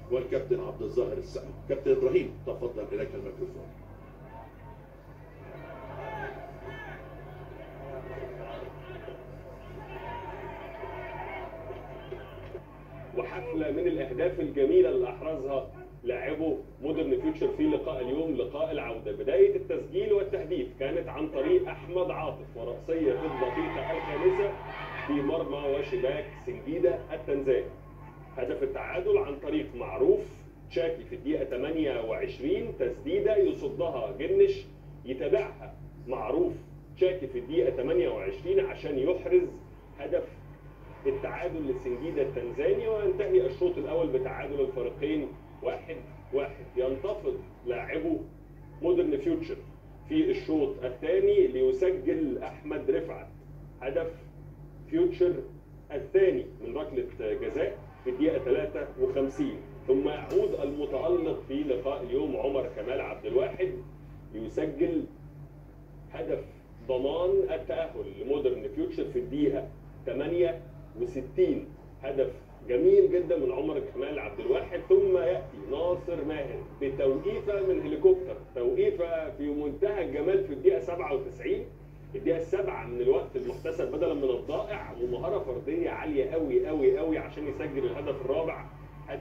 والكابتن عبد الظاهر السعيد كابتن ابراهيم تفضل اليك الميكروفون وحفله من الاهداف الجميله اللي احرزها لاعبو مودرن فيوتشر في لقاء اليوم لقاء العوده بدايه التسجيل والتهديف كانت عن طريق احمد عاطف وراسيه في الدقيقه الخامسه في مرمى وشباك سنجيده التنزاني هدف التعادل عن طريق معروف شاكي في الدقيقه 28 تسديده يصدها جنش يتابعها معروف شاكي في الدقيقه 28 عشان يحرز هدف التعادل للسنجيدة التنزاني وينتهي الشوط الأول بتعادل الفريقين واحد واحد ينتفض لاعبو مودرن فيوتشر في الشوط الثاني ليسجل أحمد رفعت هدف فيوتشر الثاني من ركلة جزاء في الدقيقة 53 ثم يعود المتألق في لقاء اليوم عمر كمال عبد الواحد ليسجل هدف ضمان التأهل لمودرن فيوتشر في الدقيقة 68 هدف جميل جدا من عمر كمال عبد الواحد ثم ياتي ناصر ماهر بتوقيفه من هليكوبتر توقيفه في منتهى الجمال في الدقيقه 97 الدقيقه السابعه من الوقت المحتسب بدلا من الضائع ومهاره فرديه عاليه قوي قوي قوي عشان يسجل الهدف الرابع